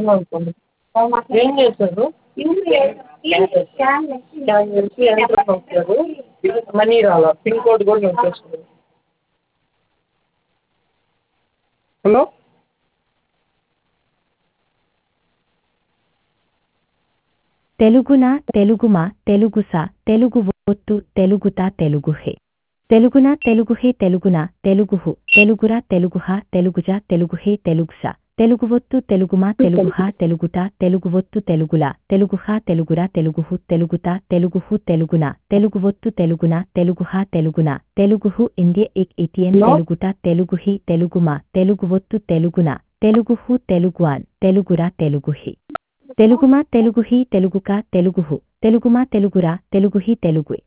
అనుకోండి ఏం చేశారు స్కాన్ చేసి ఎంటర్ నొక్కారు మనీ రాలా పిన్ కోడ్ కూడా నొక్కేసారు హలో తెలుగున తెలుగుమ తెలుగుస తెలుగు ఒత్తు తెలుగుత తెలుగుహే తెలుగున తెలుగుహే తెలుగున తెలుగుహు తెలుగుర తెలుగుహ తెలుగుజ తెలుగుహే తెలుగుస తెలుగువొత్తు తెలుగుమ తెలుగుహ తెలుగుట తెలుగువొత్తు తెలుగుల తెలుగుహ తెలుగుర తెలుగుహు తెలుగుత తెలుగుహు తెలుగున తెలుగువొత్తు తెలుగున తెలుగుహ తెలుగున తెలుగుహు ఇండియ ఇక్ ఇటియన్ No. తెలుగుట తెలుగుహి తెలుగుమ తెలుగువొత్తు తెలుగున తెలుగుహు తెలుగువాన్ తెలుగుర తెలుగుహి తెలుగుమ తెలుగుహి తెలుగుక తెలుగుహు తెలుగుమ తెలుగుర తెలుగుహి తెలుగు